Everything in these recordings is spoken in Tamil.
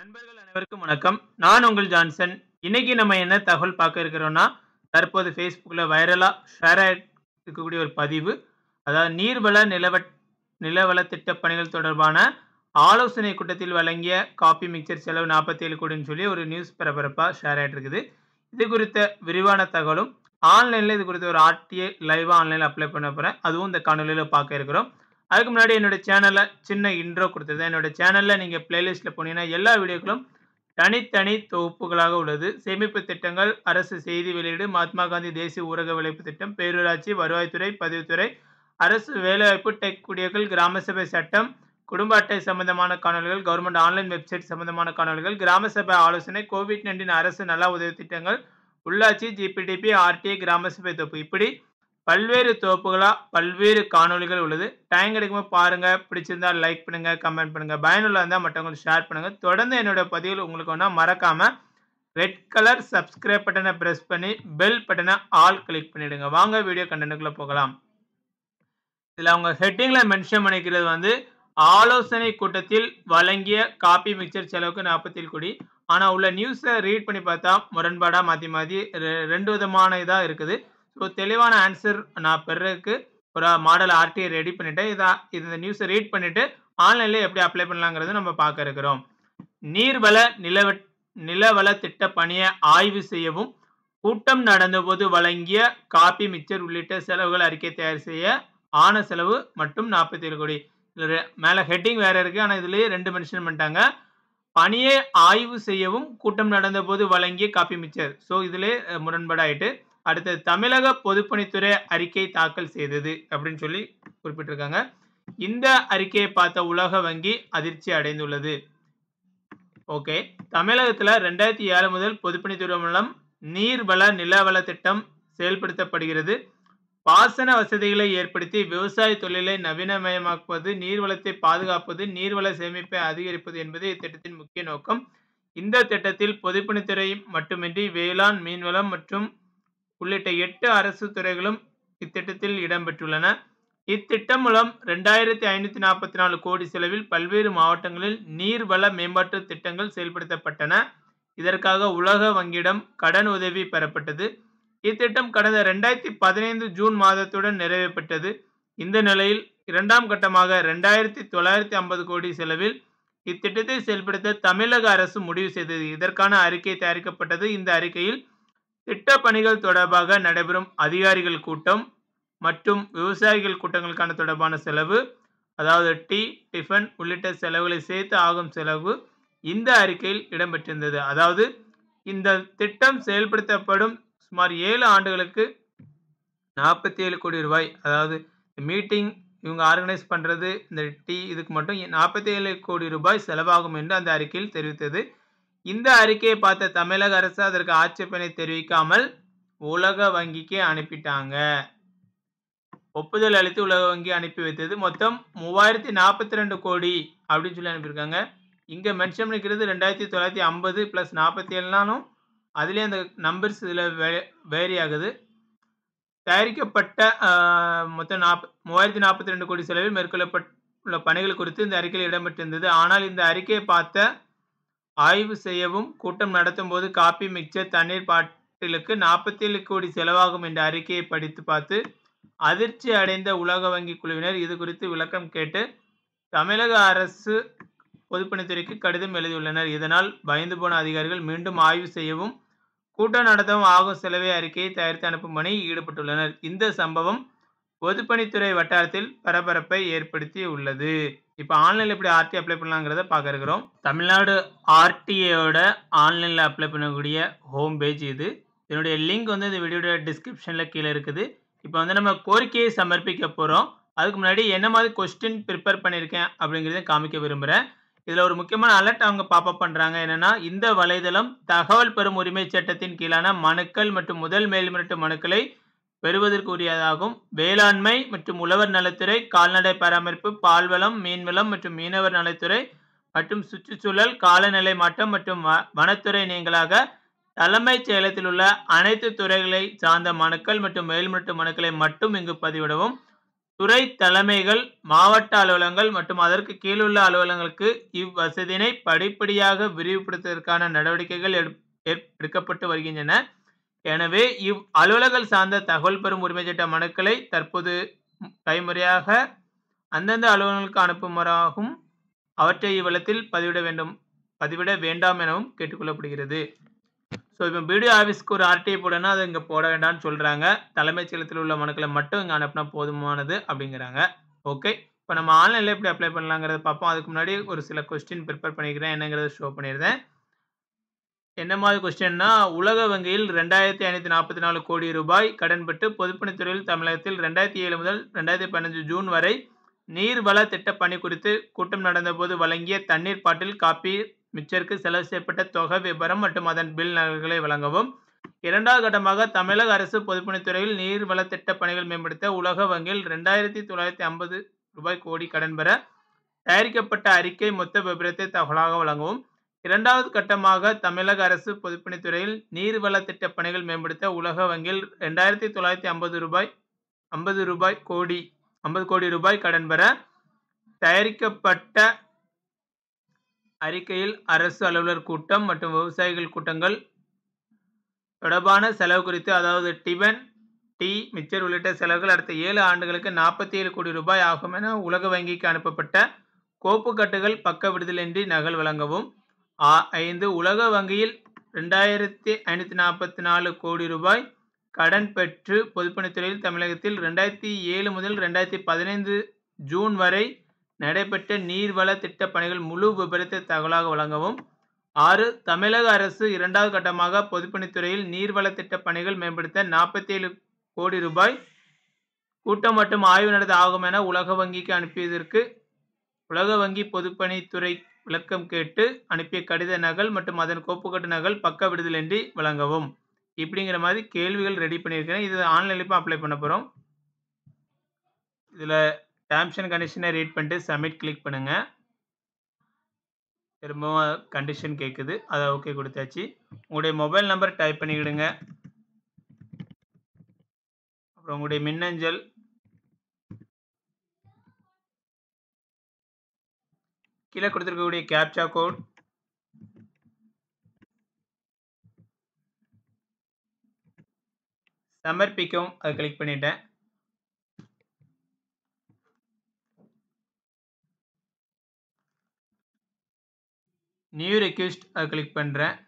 நண்பர்கள் அனைவருக்கும் வணக்கம். நான் உங்கள் ஜான்சன். இன்னைக்கு நம்ம என்ன தகவல் பார்க்க இருக்கிறோம்னா, தற்போது Facebookல வைரலா ஷேர் ஆயிட்டு இருக்கக்கூடிய ஒரு பதிவு. அதாவது நீர்வள நிலவட் நிலவள திட்டப் பணிகள் தொடர்பான ஆலோசனை கூட்டத்தில் வழங்கிய காபி மிக்சர் செலவு 47 கோடின்னு சொல்லி ஒரு நியூஸ் பரபரப்பா ஷேர் ஆயிட்டு இருக்குது. இது குறித்த விரிவான தகவலும், ஆன்லைன்ல இது குறித்த ஒரு ஆர்டிஏ லைவா ஆன்லைன்ல அப்ளை பண்ண போறேன். அதுவும் இந்த காணொளியில பார்க்க இருக்கிறோம். அதுக்கு முன்னாடி என்னோட சேனல்ல சின்ன இன்ட்ரோ குடுத்துருந்தேன். என்னோட சேனல்ல நீங்க பிளேலிஸ்ட்ல போனீங்கன்னா, எல்லா வீடியோக்களும் தனித்தனி தொகுப்புகளாக உள்ளது. சேமிப்பு திட்டங்கள், அரசு செய்தி வெளியீடு, மகாத்மா காந்தி தேசிய ஊரக வேலைவாய்ப்பு திட்டம், பேரூராட்சி, வருவாய்த்துறை, பதிவுத்துறை, அரசு வேலைவாய்ப்பு, டெக் குடியேற்றல், கிராம சபை சட்டம், குடும்ப அட்டை சம்பந்தமான காணொளிகள், கவர்ன்மெண்ட் ஆன்லைன் வெப்சைட் சம்பந்தமான காணொளிகள், கிராம சபை ஆலோசனை, கோவிட்-19 அரசு நல உதவி திட்டங்கள், உள்ளாட்சி, ஜிபிடிபி, ஆர்டிஏ, கிராம சபை தொகுப்பு இப்படி பல்வேறு தொகுப்புகளா பல்வேறு காணொளிகள் உள்ளது. டைம் கிடைக்கும்போது பாருங்க. பிடிச்சிருந்தா லைக் பண்ணுங்க, கமெண்ட் பண்ணுங்க. பயனுள்ளதா இருந்தா மற்றவங்களுக்கு ஷேர் பண்ணுங்க. தொடர்ந்து என்னோட பதிவுகள் உங்களுக்கு வேணும்னா மறக்காம ரெட் கலர் சப்ஸ்கிரைப் பட்டன பிரஸ் பண்ணி, பெல் பட்டன ஆல் கிளிக் பண்ணிடுங்க. வாங்க வீடியோ கன்டென்ட்க்குள்ள போகலாம். இதுல அவங்க ஹெட்டிங்ல மென்ஷன் பண்ணிக்கிறது வந்து, ஆலோசனை கூட்டத்தில் வழங்கிய காபி மிக்சர் செலவுக்கு 47 கோடி. ஆனா உள்ள நியூஸ ரீட் பண்ணி பார்த்தா முரண்பாடா மாத்தி மாத்தி ரெ 2 விதமான இதா இருக்குது. ஸோ தெளிவான ஆன்சர் நான் பெறுறதுக்கு ஒரு மாடல் ஆர்டிஏ ரெடி பண்ணிட்டேன். இத இந்த நியூஸ ரீட் பண்ணிட்டு ஆன்லைன்ல எப்படி அப்ளை பண்ணலாங்கிறத நம்ம பார்க்க இருக்கிறோம். நீர்வள நிலவட் நிலவள திட்ட பணிய ஆய்வு செய்யவும், கூட்டம் நடந்தபோது வழங்கிய காபி மிக்சர் உள்ளிட்ட செலவுகள் அறிக்கை தயார் செய்ய ஆன செலவு மட்டும் 47 கோடி. இதுல மேல ஹெட்டிங் வேற இருக்கு. ஆனா இதுலயே 2 மென்ஷன் பண்ணிட்டாங்க. பணியை ஆய்வு செய்யவும் கூட்டம் நடந்தபோது வழங்கிய காபி மிக்சர். ஸோ இதுலயே முரண்பாடாயிட்டு. அடுத்தது தமிழக பொதுப்பணித்துறை அறிக்கை தாக்கல் செய்தது அப்படின்னு சொல்லி குறிப்பிட்டிருக்காங்க. இந்த அறிக்கையை பார்த்த உலக வங்கி அதிர்ச்சி அடைந்துள்ளது. ஓகே. தமிழகத்துல 2007 முதல் பொதுப்பணித்துறை மூலம் நீர்வள நிலவள திட்டம் செயல்படுத்தப்படுகிறது. பாசன வசதிகளை ஏற்படுத்தி விவசாய தொழிலை நவீனமயமாக்குவது, நீர்வளத்தை பாதுகாப்பது, நீர்வள சேமிப்பை அதிகரிப்பது என்பதே இத்திட்டத்தின் முக்கிய நோக்கம். இந்த திட்டத்தில் பொதுப்பணித்துறை மட்டுமின்றி வேளாண், மீன்வளம் மற்றும் உள்ளிட்ட 8 அரசு துறைகளும் இத்திட்டத்தில் இடம்பெற்றுள்ளன. இத்திட்டம் மூலம் 2544 கோடி செலவில் பல்வேறு மாவட்டங்களில் நீர்வள மேம்பாட்டு திட்டங்கள் செயல்படுத்தப்பட்டன. இதற்காக உலக வங்கியிடம் கடன் உதவி பெறப்பட்டது. இத்திட்டம் கடந்த 2015 ஜூன் மாதத்துடன் நிறைவு பெற்றது. இந்த நிலையில் இரண்டாம் கட்டமாக 2950 கோடி செலவில் இத்திட்டத்தை செயல்படுத்த தமிழக அரசு முடிவு செய்தது. இதற்கான அறிக்கை தயாரிக்கப்பட்டது. இந்த அறிக்கையில் திட்டப் பணிகள் தொடர்பாக நடைபெறும் அதிகாரிகள் கூட்டம் மற்றும் விவசாயிகள் கூட்டங்களுக்கான தொடர்பான செலவு, அதாவது டீ, டிபன் உள்ளிட்ட செலவுகளை சேர்த்து ஆகும் செலவு இந்த அறிக்கையில் இடம்பெற்றிருந்தது. அதாவது இந்த திட்டம் செயல்படுத்தப்படும் சுமார் 7 ஆண்டுகளுக்கு 47 கோடி ரூபாய். அதாவது மீட்டிங் இவங்க ஆர்கனைஸ் பண்றது, இந்த டீ இதுக்கு மட்டும் 47 கோடி ரூபாய் செலவாகும் என்று அந்த அறிக்கையில் தெரிவித்தது. இந்த அறிக்கையை பார்த்த தமிழக அரசு அதற்கு ஆட்சேபனை தெரிவிக்காமல் உலக வங்கிக்கு அனுப்பிட்டாங்க. ஒப்புதல் அளித்து உலக வங்கி அனுப்பி வைத்தது. மொத்தம் 3042 கோடி அப்படின்னு சொல்லி அனுப்பியிருக்காங்க. இங்க மென்ஷன் பண்ணிக்கிறது 2950 பிளஸ் 47னாலும் அதிலேயே அந்த நம்பர்ஸ் இதுல வே வேரி ஆகுது. தயாரிக்கப்பட்ட அ மொத்தம் நாப் 3042 கோடி செலவில் மேற்கொள்ளப்பட்டுள்ள பணிகள் குறித்து இந்த அறிக்கையில் இடம்பெற்றிருந்தது. ஆனால் இந்த அறிக்கையை பார்த்த ஆய்வு செய்யவும், கூட்டம் நடத்தும்போது காபி மிக்சர் தண்ணீர் பாட்டிலுக்கு 47 கோடி செலவாகும் என்ற அறிக்கையை படித்து பார்த்து அதிர்ச்சி அடைந்த உலக வங்கி குழுவினர் இது குறித்து விளக்கம் கேட்டு தமிழக அரசு பொதுப்பணித்துறைக்கு கடிதம் எழுதியுள்ளனர். இதனால் பயந்து போன அதிகாரிகள் மீண்டும் ஆய்வு செய்யவும், கூட்டம் நடத்தவும் ஆகும் செலவை அறிக்கையை தயாரித்து அனுப்பும் பணியில் ஈடுபட்டுள்ளனர். இந்த சம்பவம் பொதுப்பணித்துறை வட்டாரத்தில் பரபரப்பை ஏற்படுத்தி உள்ளது. இப்ப ஆன்லைன்ல எப்படி ஆர்டிஏ அப்ளை பண்ணலாங்கிறத பார்க்க இருக்கிறோம். தமிழ்நாடு ஆர்டிஏயோட ஆன்லைன்ல அப்ளை பண்ணக்கூடிய ஹோம் பேஜ் இது. இதனுடைய லிங்க் வந்து இந்த வீடியோட டிஸ்கிரிப்ஷன்ல கீழ இருக்குது. இப்ப வந்து நம்ம கோரிக்கையை சமர்ப்பிக்க போறோம். அதுக்கு முன்னாடி என்ன மாதிரி கொஸ்டின் பிரிப்பேர் பண்ணியிருக்கேன் அப்படிங்கிறத காமிக்க விரும்புறேன். இதுல ஒரு முக்கியமான அலர்ட் அவங்க பாப் அப் பண்றாங்க. என்னன்னா, இந்த வலைதளம் தகவல் பெறும் உரிமைச் சட்டத்தின் கீழான மனுக்கள் மற்றும் முதல் மேல்முறையீட்டு மனுக்களை பெறுவதற்கு உரியதாகும். வேளாண்மை மற்றும் உழவர் நலத்துறை, கால்நடை பராமரிப்பு, பால்வளம், மீன்வளம் மற்றும் மீனவர் நலத்துறை மற்றும் சுற்றுச்சூழல், காலநிலை மாற்றம் மற்றும் வ வனத்துறை நீங்கலாக தலைமைச் செயலகத்தில் உள்ள அனைத்து துறைகளை சார்ந்த மனுக்கள் மற்றும் மேல்முறையீட்டு மனுக்களை மட்டும் இங்கு பதிவிடவும். துறை தலைமைகள், மாவட்ட அலுவலகங்கள் மற்றும் அதற்கு கீழுள்ள அலுவலகங்களுக்கு இவ்வசதியினை படிப்படியாக விரிவுபடுத்துவதற்கான நடவடிக்கைகள் எடு எட் எடுக்கப்பட்டு வருகின்றன. எனவே, இவ் அலுவலகங்கள் சார்ந்த தகவல் பெறும் உரிமைச் சட்ட மனுக்களை தற்போது ம் கைமுறையாக அந்தந்த அலுவலகங்களுக்கு அனுப்புமாறாகவும், அவற்றை இவ்வளத்தில் பதிவிட வேண்டும் பதிவிட வேண்டாம் எனவும் கேட்டுக் கொள்ளப்படுகிறது. ஸோ, இப்ப பிடிஓ ஆஃபீஸ்க்கு ஒரு ஆர்டிஐ போடணும்னா, அத இங்க போட வேண்டாம்னு சொல்றாங்க. தலைமைச் செயலகத்தில் உள்ள மனுக்கள மட்டும் இங்க அனுப்புனா போதுமானது அப்படிங்கிறாங்க. ஓகே. இப்ப நம்ம ஆன்லைன்ல எப்படி அப்ளை பண்ணலாங்கிறத பார்ப்போம். அதுக்கு முன்னாடி ஒரு சில கொஸ்டின் பிரிப்பேர் பண்ணிக்கிறேன். என்னங்கிறத ஷோ பண்ணியிருந்தேன். என்ன மாதிரி கொஸ்டின்னா, உலக வங்கியில் ரூ. 2544 கோடி ரூபாய் கடன் பெற்று பொதுப்பணித்துறையில் தமிழகத்தில் 2007 முதல் 2015 ஜூன் வரை நீர்வள திட்டப் பணி குறித்து கூட்டம் நடந்தபோது வழங்கிய தண்ணீர் பாட்டில், காப்பி, மிக்சருக்கு செலவு செய்யப்பட்ட தொகை விபரம் மற்றும் அதன் பில் நகல்களை வழங்கவும். 2வது கட்டமாக தமிழக அரசு பொதுப்பணித்துறையில் நீர்வள திட்டப் பணிகள் மேம்படுத்த உலக வங்கியில் ரூ. 2950 ரூபாய் கோடி கடன் பெற தயாரிக்கப்பட்ட அறிக்கை மொத்த விபரத்தை தகவலாக வழங்கவும். 2வது கட்டமாக தமிழக அரசு பொதுப்பணித்துறையில் நீர்வள திட்டப் பணிகள் மேம்படுத்த உலக வங்கியில் ரூ. 2950 ரூபாய் 50 ரூபாய் கோடி 50 கோடி ரூபாய் கடன் பெற தயாரிக்கப்பட்ட அறிக்கையில் அரசு அலுவலர் கூட்டம் மற்றும் விவசாயிகள் கூட்டங்கள் தொடர்பான செலவு குறித்து அதாவது டிபன், டீ, மிக்சர் உள்ளிட்ட செலவுகள் அடுத்த 7 ஆண்டுகளுக்கு ரூ. 47 கோடி ரூபாய் ஆகும் என உலக வங்கிக்கு அனுப்பப்பட்ட கோப்புக்கட்டுகள் பக்க விடுதலின்றி நகல் வழங்கவும். ஆ 5 உலக வங்கியில் ரூ. 2544 கோடி ரூபாய் கடன் பெற்று பொதுப்பணித்துறையில் தமிழகத்தில் 2007 முதல் 2015 ஜூன் வரை நடைபெற்ற நீர்வள திட்டப் பணிகள் முழு விபரத்தை தகவலாக வழங்கவும். 6 தமிழக அரசு 2வது கட்டமாக பொதுப்பணித்துறையில் நீர்வள திட்டப் பணிகள் மேம்படுத்த 47 கோடி ரூபாய் கூட்டம் மற்றும் ஆய்வு நடத்த ஆகும் என உலக வங்கிக்கு அனுப்பியதற்கு உலக வங்கி பொதுப்பணித்துறை விளக்கம் கேட்டு அனுப்பிய கடித நகல் மற்றும் அதன் கோப்புக்கட்டு நகல் பக்க விடுதலின்றி வழங்கவும். இப்படிங்கிற மாரி கேள்விகள் ரெடி பண்ணியிருக்கிறேன். இது ஆன்லைன்ல இப்ப அப்ளை பண்ண போறோம். இதுல டெர்ம்ஸ் அண்ட் கண்டிஷன ரீட் பண்ணிட்டு சப்மிட் கிளிக் பண்ணுங்க. திரும்பவும் கண்டிஷன் கேட்குது. அத ஓகே குடுத்தாச்சு. உங்களுடைய மொபைல் நம்பர் டைப் பண்ணிக்கிடுங்க. அப்புறம் உங்களுடைய மின்னஞ்சல். கீழ குடுத்திருக்கக்கூடிய கேப்சா கோட். சமர்ப்பிக்கவும் அத கிளிக் பண்ணிட்டேன். நியூ ரிக்வெஸ்ட் அத கிளிக் பண்றேன்.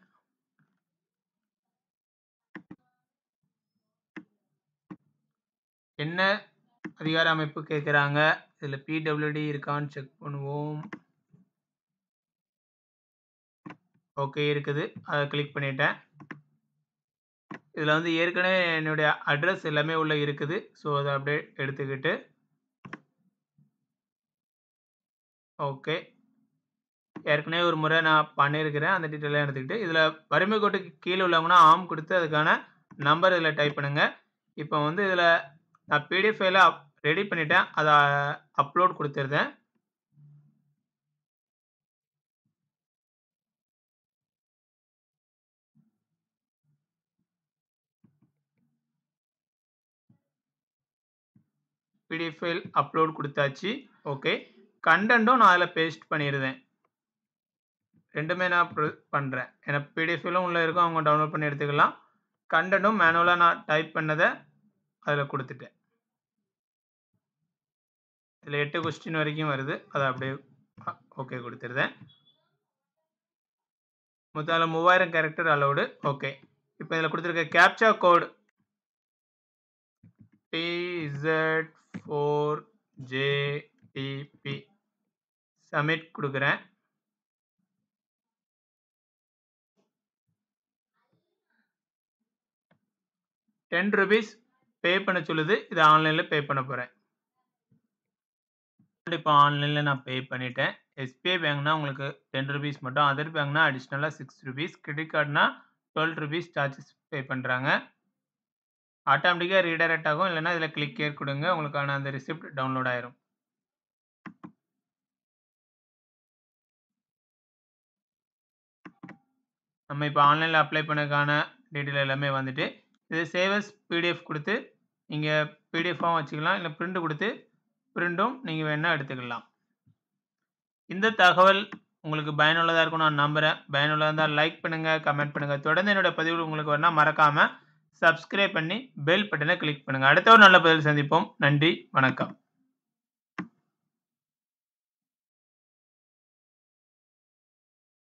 என்ன அதிகார அமைப்பு கேட்குறாங்க. இதுல பிடபிள்யூடி இருக்கான்னு செக் பண்ணுவோம். ஓகே இருக்குது. அத கிளிக் பண்ணிட்டேன். இதுல வந்து ஏற்கனவே என்னுடைய அட்ரஸ் எல்லாமே உள்ள இருக்குது. ஸோ, அத அப்படியே எடுத்துக்கிட்டு ஓகே. ஏற்கனவே ஒரு முறை நான் பண்ணியிருக்கிறேன். அந்த டீட்டெயில்லாம் எடுத்துக்கிட்டு, இதுல வறுமை கோட்டுக்கு கீழ உள்ளவங்கன்னா ஆம் குடுத்து அதுக்கான நம்பர் இதுல டைப் பண்ணுங்க. இப்ப வந்து இதுல நான் பிடிஎஃப் ஃபைல அப் ரெடி பண்ணிட்டேன். அத அப்லோட் குடுத்துருந்தேன். பிடிஎஃப் ஃபைல் அப்லோட் குடுத்தாச்சு. ஓகே. கன்டென்ட்டும் நான் அதுல பேஸ்ட் பண்ணிருவேன். 2மே நான் ப்ர பண்றேன். ஏன்னா பிடிஎஃப் ஃபைலும் உள்ள இருக்கும். அவங்க டவுன்லோட் பண்ணி எடுத்துக்கலாம். கன்டென்ட்டும் மேனுவலா நான் டைப் பண்ணத அதுல குடுத்துட்டேன். இதுல 8 கொஸ்டின் வரைக்கும் வருது. அத அப்படியே அ ஓகே குடுத்துருதேன். மொத்தம் அதுல 3000 கேரக்டர் அலோவ்டு. ஓகே. இப்ப இதுல குடுத்திருக்க கேப்சா கோட் TZ4JTP சப்மிட் குடுக்குறேன். ₹10 பே பண்ண சொல்லுது. இத ஆன்லைன்ல பே பண்ண போறேன். இப்ப ஆன்லைன்ல நான் பே பண்ணிட்டேன். எஸ்பிஐ பேங்க்னா உங்களுக்கு ₹10 மட்டும். அதர் பேங்க்னா அடிஷனலா ₹6 கிரெடிட் கார்ட்னா ₹12 சார்ஜஸ் பே பண்றாங்க. ஆட்டோமேட்டிக்கா ரீடைரக்ட் ஆகும். இல்லன்னா இதுல கிளிக் ஹியர் குடுங்க. உங்களுக்கான அந்த ரிசிப்ட் டவுன்லோட் ஆயிரும். நம்ம இப்ப ஆன்லைன்ல அப்ளை பண்ணதுக்கான டீட்டெயில் எல்லாமே வந்துட்டு, இது சேவ் அஸ் பிடிஎஃப் குடுத்து, நீங்க பிடிஎஃப்பாவும் வச்சுக்கலாம். இல்ல பிரிண்ட் குடுத்து பிரிண்டும் நீங்க வேணா எடுத்துக்கலாம். இந்த தகவல் உங்களுக்கு பயனுள்ளதா இருக்கும்னு நான் நம்புறேன். பயனுள்ளதா இருந்தா லைக் பண்ணுங்க, கமெண்ட் பண்ணுங்க. தொடர்ந்து என்னோட பதிவுகள் உங்களுக்கு வரணும்னா மறக்காம சப்ஸ்கிரைப் பண்ணி பெல் பட்டன கிளிக் பண்ணுங்க. அடுத்த ஒரு நல்ல பதிவில் சந்திப்போம். நன்றி, வணக்கம்.